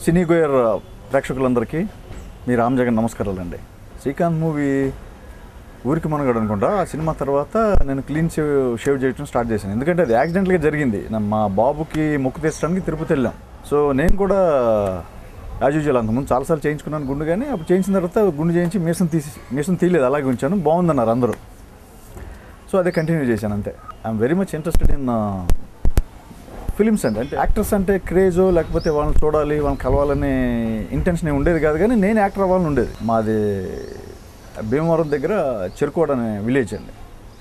సినీ goer ప్రేక్షకులందరికీ మీ రామ్ జగన్ నమస్కారాలండి Srikanth movie ఊరికి మనగాడు అనుకుంటా ఆ సినిమా తర్వాత నేను క్లీన్ షేవ్ షేవ్ చేయడం స్టార్ట్ చేశాను ఎందుకంటే అది యాక్సిడెంట్గా జరిగింది నా- మా బాబుకి మొక్కు తీసడానికి తిరుపతి వెళ్ళాం సో నేను కూడా యాజ్ యూజువల్ అంతకుముందు చాలాసార్లు చేయించుకున్నాను గుండు కానీ అప్పుడు చేయించిన తర్వాత గుండు చేయించి మీసం తీసి మీసం తీయలేదు అలాగే ఉంచాను బాగుందన్నారు అందరూ సో అదే కంటిన్యూ చేశాను అంతే I am very much interested in films అండి అంటే యాక్టర్స్ అంటే క్రేజో లేకపోతే వాళ్ళని చూడాలి వాళ్ళని కలవాలనే ఇంటెన్షన్ ఏమి ఉండేది కాదు కానీ నేను యాక్టర్ అవ్వాలని ఉండేది మాది భీమవరం దగ్గర చెరుకోడ అనే విలేజ్ అండి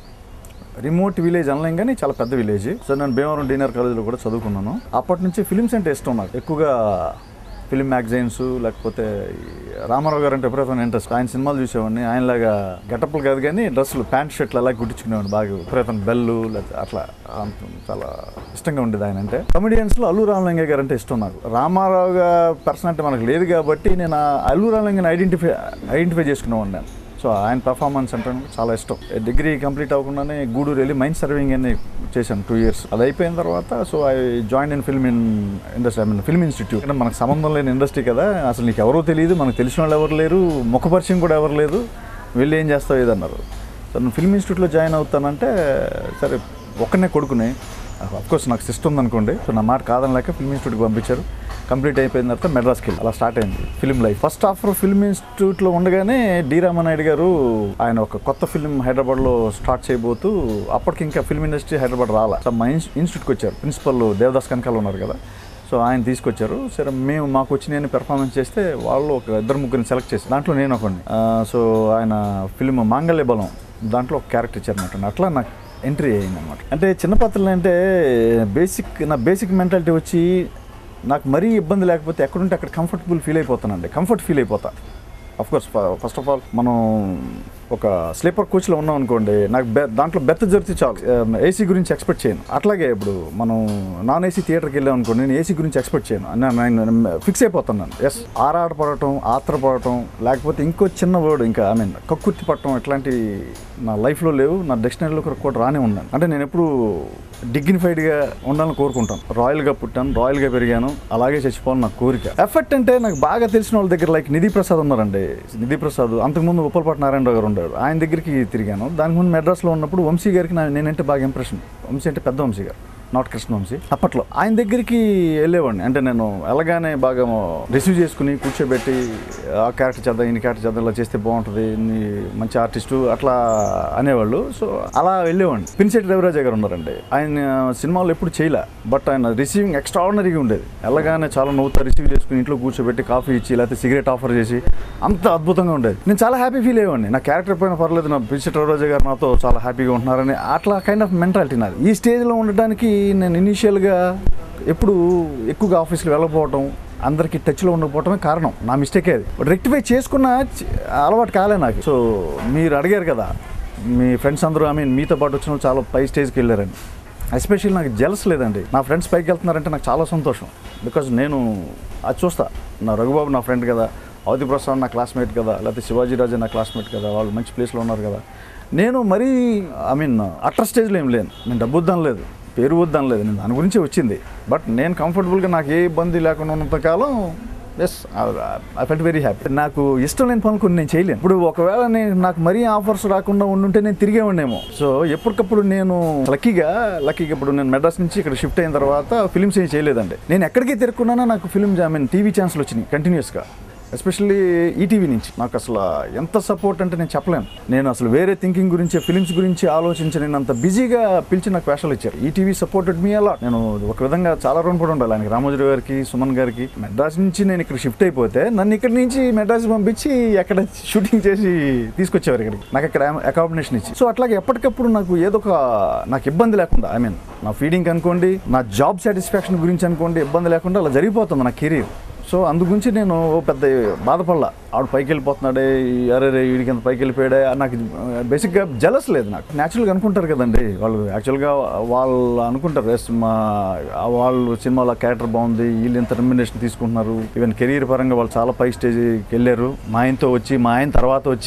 రిమోట్ విలేజ్ అనలేం కానీ చాలా పెద్ద విలేజ్ సో నేను భీమవరం డీనర్ కాలేజ్లో కూడా చదువుకున్నాను అప్పటి నుంచి ఫిలిమ్స్ అంటే ఇష్టం నాకు ఎక్కువగా ఫిలిం మ్యాగజైన్స్ లేకపోతే ఈ రామారావు గారు అంటే విపరీతమైన ఇంట్రెస్ట్ ఆయన సినిమాలు చూసేవాడిని ఆయనలాగా గెటప్లు కాదు కానీ డ్రెస్సులు ప్యాంట్ షర్ట్లు అలా కుట్టించుకునేవాడిని బాగా విపరీతమైన బెల్లు లేకపోతే అట్లా అంత చాలా ఇష్టంగా ఉండేది ఆయన అంటే కమెడియన్స్లో అల్లు రామలింగ గారు అంటే ఇష్టం నాకు రామారావు గారు పర్సనాలిటీ మనకు లేదు కాబట్టి నేను ఆ అల్లు రామలింగని ఐడెంటిఫై ఐడెంటిఫై చేసుకునేవాడిని నేను సో ఆయన పెర్ఫార్మెన్స్ అంటే నాకు చాలా ఇష్టం డిగ్రీ కంప్లీట్ అవ్వకుండానే గూడూరు వెళ్ళి మైండ్ సర్వింగ్ అని చేశాను టూ ఇయర్స్ అది అయిపోయిన తర్వాత so I join in film in industry I mean film institute అంటే మనకు సంబంధం లేని ఇండస్ట్రీ కదా అసలు నీకు ఎవరో తెలియదు మనకు తెలిసిన వాళ్ళు ఎవరు లేరు ముఖపరిచయం కూడా ఎవరు లేదు వెళ్ళి ఏం చేస్తావు ఏదన్నారు సో నేను ఫిల్మ్ ఇన్స్టిట్యూట్లో జాయిన్ అవుతానంటే సరే ఒక్కనే కొడుకుని కోర్స్ నాకు సిస్టమ్ ఉందనుకోండి సో నా మాట కాదని లేక ఫిల్మ్ ఇన్స్టిట్యూట్కి పంపించారు కంప్లీట్ అయిపోయిన తర్వాత మెడ్రాస్కి వెళ్ళి అలా స్టార్ట్ అయింది film life first offer film ఇన్స్టిట్యూట్లో ఉండగానే డి రామనాయుడు గారు ఆయన ఒక కొత్త ఫిల్మ్ హైదరాబాద్లో స్టార్ట్ చేయబోతూ అప్పటికి ఇంకా ఫిల్మ్ ఇండస్ట్రీ హైదరాబాద్ రాలా సో మా ఇన్స్- ఇన్స్టిట్యూట్కి వచ్చారు ప్రిన్సిపల్ దేవదాస్ కనకాల ఉన్నారు కదా సో ఆయన తీసుకొచ్చారు సరే మేము మాకు వచ్చి నేను పెర్ఫార్మెన్స్ చేస్తే వాళ్ళు ఒక ఇద్దరు ముగ్గురిని సెలెక్ట్ చేసి దాంట్లో నేను ఒకడిని ఆ, సో ఆయన ఫిల్మ్ మాంగళ్య బలం దాంట్లో ఒక క్యారెక్టర్ ఇచ్చారనమాట అట్లా నాకు ఎంట్రీ అయ్యింది అనమాట అంటే చిన్న పాత్రలు అంటే బేసిక్ నా బేసిక్ మెంటాలిటీ వచ్చి నాకు మరీ ఇబ్బంది లేకపోతే ఎక్కడుంటే అక్కడ కంఫర్టబుల్ ఫీల్ అయిపోతానండి కంఫర్ట్ ఫీల్ అయిపోతా of course first of all మనం ఒక స్లీపర్ కోచ్లో ఉన్నాం అనుకోండి నాకు బె దాంట్లో బెర్త్ జరిగితే చాలు ఏసీ గురించి ఎక్స్పెక్ట్ చేయను అట్లాగే ఇప్పుడు మనం నాన్ ఏసీ థియేటర్కి వెళ్ళాం అనుకోండి నేను ఏసీ గురించి ఎక్స్పెక్ట్ చేయను నేను- నేను ఫిక్స్ అయిపోతున్నాను ఎస్ ఆరాటపడటం ఆత్రపడటం లేకపోతే ఇంకో చిన్న వర్డ్ ఇంకా ఐ మీన్ కక్కుర్తి పడటం ఇట్లాంటి నా లైఫ్లో లేవు నా డిక్షనరీలో కూడా రానే ఉన్నాను అంటే నేను ఎప్పుడు డిగ్నిఫైడ్గా ఉండాలని కోరుకుంటాను రాయల్గా పుట్టాను రాయల్గా పెరిగాను అలాగే చచ్చిపోవాలని నా కోరిక ఎఫెక్ట్ అంటే నాకు బాగా తెలిసిన వాళ్ళ దగ్గర లైక్ నిధి ప్రసాద్ ఉన్నారండి నిధి ప్రసాద్ అంతకుముందు ఉప్పలపాటి నారాయణరావు గారు ఉండారు ఆయన దగ్గరికి తిరిగాను దానికి ముందు మెడ్రాస్లో ఉన్నప్పుడు వంశీ గారికి నా నేనంటే బాగా ఇంప్రెషన్ వంశీ అంటే పెద్ద వంశీ గారు నాట్ కృష్ణ వంశీ అప్పట్లో ఆయన దగ్గరికి వెళ్ళేవాడిని అంటే నేను వెళ్ళగానే బాగా రిసీవ్ చేసుకుని కూర్చోబెట్టి ఆ క్యారెక్టర్ చేద్దాం ఈ క్యారెక్టర్ చేద్దాం ఇలా చేస్తే బాగుంటుంది నీ మంచి ఆర్టిస్టు అట్లా అనేవాళ్ళు సో అలా వెళ్ళేవాడిని పినిశెట్టి రవిరాజ గారు ఉన్నారండి ఆయన సినిమాలో ఎప్పుడు చేయలే బట్ ఆయన రిసీవింగ్ ఎక్స్ట్రాడినరీగా ఉండేది వెళ్ళగానే చాలా నవ్వుతా రిసీవ్ చేసుకుని ఇంట్లో కూర్చోబెట్టి కాఫీ ఇచ్చి లేకపోతే సిగరెట్ ఆఫర్ చేసి అంత అద్భుతంగా ఉండేది నేను చాలా హ్యాపీ ఫీల్ అయ్యేవాడిని నా క్యారెక్టర్ పైన పర్లేదు నా పినిశెట్టి రవిరాజ గారు నాతో చాలా హ్యాపీగా ఉంటున్నారని అట్లా కైండ్ ఆఫ్ మెంటాలిటీ నాది ఈ స్టేజ్లో ఉండడానికి నేను ఇనీషియల్గా ఎప్పుడు ఎక్కువగా ఆఫీస్కి వెళ్ళకపోవటం అందరికి టచ్లో ఉండకపోవటమే కారణం నా మిస్టేకే అది రెక్టిఫై చేసుకున్న చ- అలవాటు కాలే నాకు సో మీరు అడిగారు కదా మీ ఫ్రెండ్స్ అందరూ ఐ మీన్ మీతో పాటు వచ్చిన వాళ్ళు చాలా పై స్టేజ్కి వెళ్ళారని ఎస్పెషల్లీ నాకు జెలస్ లేదండి నా ఫ్రెండ్స్ పైకి వెళ్తున్నారంటే నాకు చాలా సంతోషం బికాజ్ నేను అది చూస్తా నా రఘుబాబు నా ఫ్రెండ్ కదా అవధి ప్రసాద్ నా క్లాస్మేట్ కదా లేకపోతే శివాజీ రాజా నా క్లాస్మేట్ కదా వాళ్ళు మంచి ప్లేస్లో ఉన్నారు కదా నేను మరీ ఐ మీన్ అట్టర్ స్టేజ్లో ఏం లేను నేను డబ్బు వద్దాం లేదు పేరు వద్దాం లేదు నేను దాని గురించే వచ్చింది బట్ నేను కంఫర్టబుల్గా నాకు ఏ ఇబ్బంది లేకుండా ఉన్నంత కాలం yes I felt very happy నాకు ఇష్టం లేని పనులు కొన్ని నేను చేయలేను ఇప్పుడు ఒకవేళ నేను నాకు మరీ ఆఫర్స్ రాకుండా ఉండుంటే నేను తిరిగే ఉండేమో సో ఎప్పటికప్పుడు నేను లక్కీగా లక్కీగా ఇప్పుడు నేను మెడ్రాస్ నుంచి ఇక్కడ షిఫ్ట్ అయిన తర్వాత ఫిలిమ్స్ ఏం చేయలేదండి నేను ఎక్కడికి తిరుక్కున్నానో నాకు ఫిలిమ్స్ ఐ మీన్ టీవీ ఛాన్స్లు వచ్చినాయి కంటిన్యూస్గా ఎస్పెషల్లీ ఈటీవీ నుంచి నాకు అసలు ఎంత సపోర్ట్ అంటే నేను చెప్పలేను నేను అసలు వేరే థింకింగ్ గురించి ఫిలిమ్స్ గురించి ఆలోచించలేనంత బిజీగా పిలిచి నాకు వేషాలు ఇచ్చారు ఈటీవీ సపోర్టెడ్ మీ అలా నేను ఒక విధంగా చాలా రుణపడి ఉండాలి ఆయనకి రామోజీ గారికి సుమన్ గారికి మెడ్రాస్ నుంచి నేను ఇక్కడ షిఫ్ట్ అయిపోతే నన్ను ఇక్కడి నుంచి మెడ్రాస్ పంపించి అక్కడ షూటింగ్ చేసి తీసుకొచ్చేవారు ఇక్కడికి నాకు ఇక్కడ అకామిడేషన్ ఇచ్చి సో అట్లాగే ఎప్పటికప్పుడు నాకు ఏదో ఒక నాకు ఇబ్బంది లేకుండా ఐ మీన్ నా ఫీడింగ్ అనుకోండి నా జాబ్ సాటిస్ఫాక్షన్ గురించి అనుకోండి ఇబ్బంది లేకుండా అలా జరిగిపోతుంది నా కెరీర్ సో అందు గురించి నేను ఓ పెద్ద బాధపడలా ఆవిడ పైకి వెళ్ళిపోతున్నాడే ఈ అరే రే వీడికి ఎంత పైకి వెళ్ళిపోయాడే అని నాకు బేసిక్గా జలస్ లేదు నాకు న్యాచురల్గా అనుకుంటారు కదండి వాళ్ళు యాక్చువల్గా వాళ్ళు అనుకుంటారు ఎస్ మా ఆ వాళ్ళు సినిమాలో క్యారెక్టర్ బాగుంది వీళ్ళు ఇంత రెమ్యునేషన్ తీసుకుంటున్నారు ఈవెన్ కెరీర్ పరంగా వాళ్ళు చాలా పై స్టేజ్కి వెళ్ళారు మా ఆయనతో వచ్చి మా ఆయన తర్వాత వచ్చి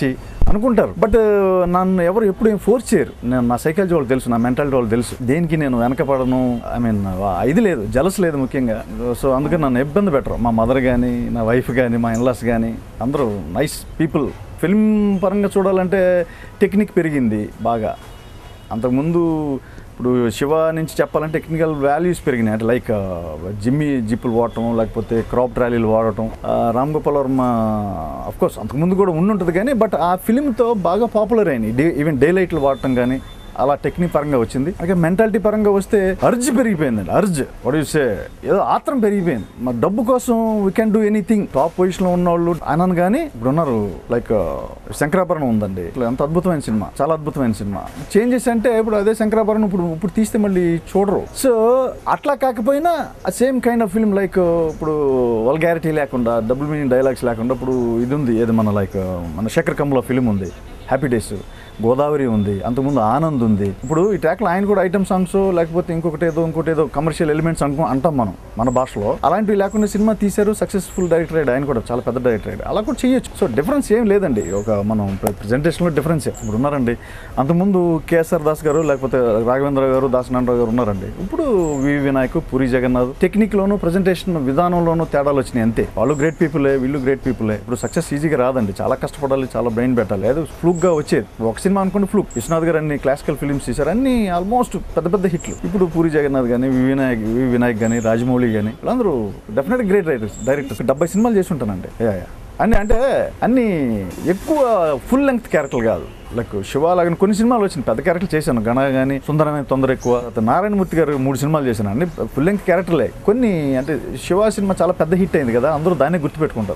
అనుకుంటారు బట్ నన్ను ఎవరు ఎప్పుడు ఏం ఫోర్స్ చేయరు నేను నా సైకాలజీ వాళ్ళకి తెలుసు నా మెంటాలిటీ వాళ్ళకి తెలుసు దేనికి నేను వెనకపడను ఐ మీన్ ఇది లేదు జలస్ లేదు ముఖ్యంగా సో అందుకని నన్ను ఇబ్బంది పెట్టరు మా మదర్ కానీ నా వైఫ్ కానీ మా ఇన్లాస్ కానీ అందరూ నైస్ పీపుల్ ఫిల్మ్ పరంగా చూడాలంటే టెక్నిక్ పెరిగింది బాగా అంతకుముందు ఇప్పుడు శివ నుంచి చెప్పాలంటే టెక్నికల్ వాల్యూస్ పెరిగినాయి అంటే లైక్ జిమ్మి జిప్పులు వాడటం లేకపోతే క్రాప్ ట్రాలీలు వాడటం ఆ, రామ్ గోపాల్ వర్మ అఫ్ కోర్స్ అంతకుముందు కూడా ఉండుంటుంది కానీ బట్ ఆ ఫిలింతో బాగా పాపులర్ అయినాయి డే ఈవెన్ డే లైట్లు వాడటం కానీ అలా టెక్నిక్ పరంగా వచ్చింది అలాగే మెంటాలిటీ పరంగా వస్తే అర్జ్ పెరిగిపోయిందండి అర్జ్ వాడు చూసే ఏదో ఆత్రం పెరిగిపోయింది మా డబ్బు కోసం we can do anything top పొజిషన్లో ఉన్న వాళ్ళు అనను కానీ ఇప్పుడు ఉన్నారు లైక్ శంకరాభరణం ఉందండి ఇట్లా ఎంత అద్భుతమైన సినిమా చాలా అద్భుతమైన సినిమా చేంజెస్ అంటే ఇప్పుడు అదే శంకరాభరణం ఇప్పుడు ఇప్పుడు తీస్తే మళ్ళీ చూడరు సో అట్లా కాకపోయినా same kind of film like ఇప్పుడు వల్గారిటీ లేకుండా డబుల్ మీనింగ్ డైలాగ్స్ లేకుండా ఇప్పుడు ఇది ఉంది ఏది మన లైక్ మన శేఖర్ కమ్ల ఫిల్మ్ ఉంది హ్యాపీ డేస్ గోదావరి ఉంది అంతకుముందు ఆనంద్ ఉంది ఇప్పుడు ఈ ట్రాక్లో ఆయన కూడా ఐటమ్ సాంగ్స్ లేకపోతే ఇంకొకటి ఏదో ఇంకోటి ఏదో కమర్షియల్ ఎలిమెంట్స్ అనుకో అంటాం మనం మన భాషలో అలాంటివి లేకుండా సినిమా తీశారు సక్సెస్ఫుల్ డైరెక్టర్ అయ్యాడు ఆయన కూడా చాలా పెద్ద డైరెక్టర్ అయ్యాడు అలా కూడా చేయొచ్చు సో డిఫరెన్స్ ఏం లేదండి ఒక మనం ప్రజెంటేషన్లో డిఫరెన్స్ ఇప్పుడు ఉన్నారండి అంతకుముందు కేఎస్ఆర్ దాస్ గారు లేకపోతే రాఘవేంద్ర గారు దాసనారాయణ గారు ఉన్నారండి ఇప్పుడు వి వినాయక్ పూరి జగన్నాథ్ టెక్నిక్లోను ప్రజెంటేషన్ విధానంలోనూ తేడాలు వచ్చినాయి అంతే వాళ్ళు గ్రేట్ పీపులే వీళ్ళు గ్రేట్ పీపులే ఇప్పుడు సక్సెస్ ఈజీగా రాదండి చాలా కష్టపడాలి చాలా బ్రెయిన్ పెట్టాలి ఏదో ఫ్లూక్గా వచ్చేది ఒక సినిమా అనుకోండి ఫ్లూక్ విశ్వనాథ్ గారు అన్ని క్లాసికల్ ఫిల్మ్స్ తీశారు అన్ని ఆల్మోస్ట్ పెద్ద పెద్ద హిట్లు ఇప్పుడు పూరి జగన్నాథ్ కానీ వి వినాయక్ వి వినాయక్ కానీ రాజమౌళి కానీ వీళ్ళందరూ డెఫినెట్ గ్రేట్ రైటర్స్ డైరెక్టర్స్ డెబ్బై సినిమాలు చేసి ఉంటానండి యా యా అన్ని అంటే అన్ని ఎక్కువ ఫుల్ లెంగ్త్ క్యారెక్టర్లు కాదు లైక్ శివ లాగా కొన్ని సినిమాలు వచ్చినాయి పెద్ద క్యారెక్టర్ చేశాను గణ కానీ సుందరమైన తొందర ఎక్కువ తర్వాత నారాయణమూర్తి గారు మూడు సినిమాలు చేశాను అన్ని ఫుల్ లెంగ్త్ క్యారెక్టర్లే కొన్ని అంటే శివ సినిమా చాలా పెద్ద హిట్ అయింది కదా అందరూ దాన్ని గుర్తుపెట్టుకుంటారు